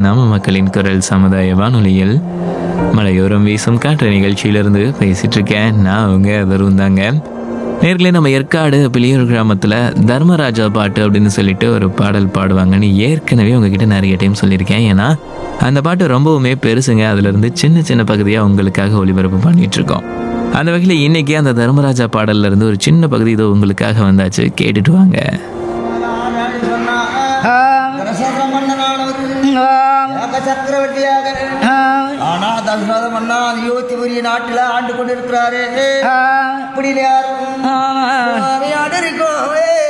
நம்ம மக்களின் குரல் சமுதாய வானொலியில் மலையோரம் வீசும் காற்று நிகழ்ச்சியிலிருந்து பேசிட்டு இருக்கேன் நான் உங்க வருண் தாங்க நேர்களே நம்ம ஏற்காடு பிளியூர் கிராமத்தில் தர்மராஜா பாட்டு அப்படின்னு சொல்லிட்டு ஒரு பாடல் பாடுவாங்கன்னு ஏற்கனவே உங்ககிட்ட நிறைய டைம் சொல்லியிருக்கேன் ஏன்னா அந்த பாட்டு ரொம்பவுமே பெருசுங்க அதுலேருந்து சின்ன சின்ன பகுதியாக உங்களுக்காக ஒளிபரப்பு பண்ணிட்டு இருக்கோம் அந்த வகையில் இன்னைக்கு அந்த தர்மராஜா பாடல்ல இருந்து ஒரு சின்ன பகுதி இதோ உங்களுக்காக வந்தாச்சு கேட்டுட்டு வாங்க தசரத மன்னனானவர் யாக சக்கரவர்த்தியாக ஆனா தசரத மன்னா அயோத்திபுரி நாட்டில் ஆண்டு கொண்டிருக்கிறாரே இப்படி யாரும் இருக்கோ